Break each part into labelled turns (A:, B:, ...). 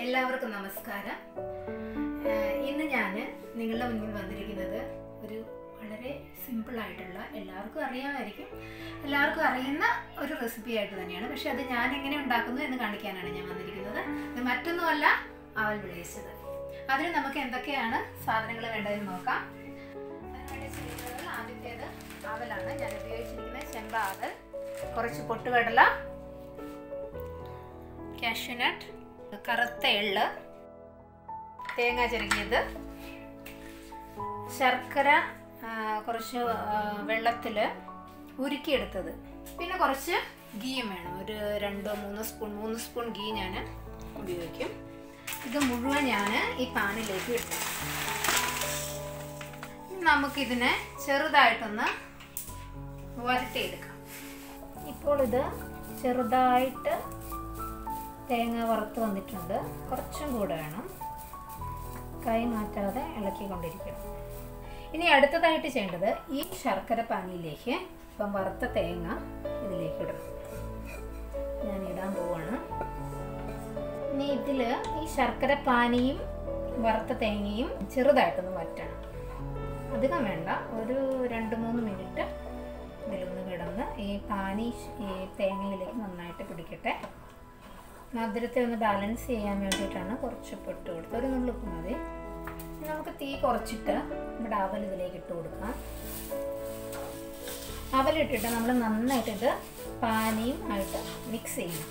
A: എല്ലാവർക്കും നമസ്കാരം ഏഹ് ഇന്ന് ഞാൻ നിങ്ങളുടെ മുന്നിൽ വന്നിരിക്കുന്നത് ഒരു വളരെ സിമ്പിൾ ആയിട്ടുള്ള എല്ലാവർക്കും അറിയാമായിരിക്കും എല്ലാവർക്കും അറിയുന്ന ഒരു റെസിപ്പി ആയിട്ട് തന്നെയാണ് പക്ഷെ അത് ഞാൻ എങ്ങനെ ഉണ്ടാക്കുന്നു എന്ന് കാണിക്കാനാണ് ഞാൻ വന്നിരിക്കുന്നത് ഇത് മറ്റൊന്നുമല്ല അവൽ വിളയിച്ചത് അതിന് നമുക്ക് എന്തൊക്കെയാണ് സാധനങ്ങൾ വേണ്ടതെന്ന് നോക്കാം അതിനുവേണ്ടി ചേരുവകൾ ആദ്യത്തേത് അവലാണ് ഞാൻ ഉപയോഗിച്ചിരിക്കുന്നത് ചെമ്പ അവൽ കുറച്ച് പൊട്ടുകടല കാഷ്യൂനട്ട് കറുത്ത എള്ള് തേങ്ങ ചിരകിയത് ശർക്കര ആ, കുറച്ച് വെള്ളത്തിൽ ഉരുക്കിയെടുത്തത് പിന്നെ കുറച്ച് ഗീയും വേണം ഒരു രണ്ടോ മൂന്നോ സ്പൂൺ മൂന്ന് സ്പൂൺ ഗീ ഞാൻ ഉപയോഗിക്കും ഇത് മുഴുവൻ ഞാൻ ഈ പാനിലേക്ക് ഇട്ടു നമുക്കിതിനെ ചെറുതായിട്ടൊന്ന് വരട്ടിയെടുക്കാം ഇപ്പോൾ ഇത് ചെറുതായിട്ട് തേങ്ങ വറുത്ത് വന്നിട്ടുണ്ട് കുറച്ചും കൂടെ വേണം കൈ മാറ്റാതെ ഇളക്കിക്കൊണ്ടിരിക്കണം ഇനി അടുത്തതായിട്ട് ചെയ്യേണ്ടത് ഈ ശർക്കര പാനിയിലേക്ക് ഇപ്പം വറുത്ത തേങ്ങ ഇതിലേക്ക് ഇടണം ഞാൻ ഇടാൻ പോവാണ് ഇനി ഇതിൽ ഈ ശർക്കര പാനിയും വറുത്ത തേങ്ങയും ചെറുതായിട്ടൊന്ന് വറ്റണം അധികം വേണ്ട ഒരു രണ്ട് മൂന്ന് മിനിറ്റ് ഇതിലൊന്ന് കിടന്ന് ഈ പാനി ഈ തേങ്ങയിലേക്ക് നന്നായിട്ട് പിടിക്കട്ടെ മധുരത്തെ ഒന്ന് ബാലൻസ് ചെയ്യാൻ വേണ്ടിയിട്ടാണ് കുറച്ച് ഉപ്പ് ഇട്ട് കൊടുത്തത് ഒരു നുള്ളുപ്പ് മതി ഇനി നമുക്ക് തീ കുറച്ചിട്ട് നമ്മുടെ അവൽ ഇതിലേക്ക് ഇട്ട് കൊടുക്കാം അവലിട്ടിട്ട് നമ്മൾ നന്നായിട്ട് ഇത് പാനിയും ആയിട്ട് മിക്സ് ചെയ്യണം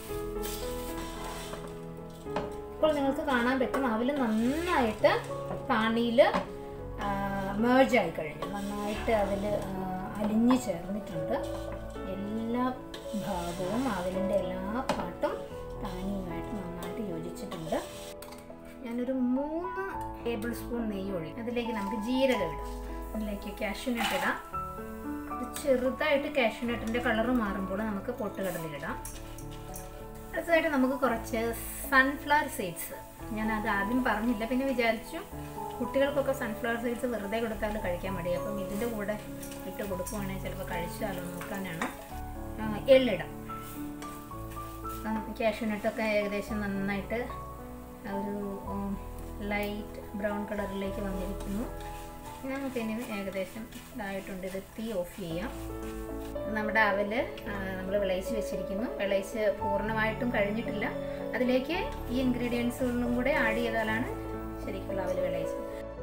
A: ഇപ്പോൾ നിങ്ങൾക്ക് കാണാൻ പറ്റും അവൽ നന്നായിട്ട് പാനിയിൽ മേർജ് ആയി കഴിഞ്ഞു നന്നായിട്ട് അതിൽ അലിഞ്ഞു ചേർന്നിട്ടുണ്ട് എല്ലാ ഭാഗവും അവലിൻ്റെ എല്ലാ പാട്ടും പാനിയുമായിട്ട് നന്നായിട്ട് യോജിച്ചിട്ടുണ്ട് ഞാനൊരു മൂന്ന് ടേബിൾ സ്പൂൺ നെയ്യ് ഒഴി അതിലേക്ക് നമുക്ക് ജീരകം ഇടാം അതിലേക്ക് കാഷ്യൂനട്ട് ഇടാം ഇത് ചെറുതായിട്ട് കാഷ്യൂനട്ടിൻ്റെ കളറ് മാറുമ്പോൾ നമുക്ക് പൊട്ടുകടലിടാം അടുത്തതായിട്ട് നമുക്ക് കുറച്ച് സൺഫ്ലവർ സീഡ്സ് ഞാൻ അത് ആദ്യം പറഞ്ഞില്ല പിന്നെ വിചാരിച്ചു കുട്ടികൾക്കൊക്കെ സൺഫ്ലവർ സീഡ്സ് വെറുതെ കൊടുത്താൽ കഴിക്കാൻ മടി അപ്പം ഇതിൻ്റെ കൂടെ ഇട്ട് കൊടുക്കുവാണെങ്കിൽ ചിലപ്പോൾ കഴിച്ചാലോ നോക്കാനാണ് ആ, എള്ളിടാം കാഷ്യൂനട്ടൊക്കെ ഏകദേശം നന്നായിട്ട് ഒരു ലൈറ്റ് ബ്രൗൺ കളറിലേക്ക് വന്നിരിക്കുന്നു നമുക്കിനി ഏകദേശം ഇതായിട്ടുണ്ട് ഇത് തീ ഓഫ് ചെയ്യാം നമ്മുടെ അവല് നമ്മൾ വിളയിച്ച് വെച്ചിരിക്കുന്നു വിളയിച്ച് പൂർണ്ണമായിട്ടും കഴിഞ്ഞിട്ടില്ല അതിലേക്ക് ഈ ഇൻഗ്രീഡിയൻസുകളും കൂടെ ആഡ് ചെയ്താലാണ് ശരിക്കുള്ള അവല് വിളയിച്ചത്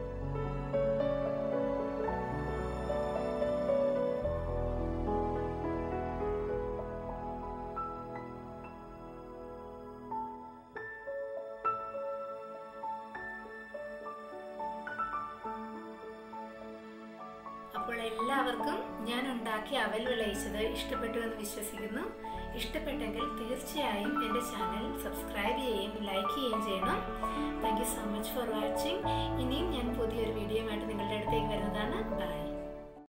A: അപ്പോൾ എല്ലാവർക്കും ഞാൻ ഉണ്ടാക്കിയ അവൽ വിളയിച്ചത് ഇഷ്ടപ്പെട്ടു എന്ന് വിശ്വസിക്കുന്നു ഇഷ്ടപ്പെട്ടെങ്കിൽ തീർച്ചയായും എൻ്റെ ചാനൽ സബ്സ്ക്രൈബ് ചെയ്യുകയും ലൈക്ക് ചെയ്യുകയും ചെയ്യണം thank you so much for watching ഇനിയും ഞാൻ പുതിയൊരു വീഡിയോയുമായിട്ട് നിങ്ങളുടെ അടുത്തേക്ക് വരുന്നതാണ് ബൈ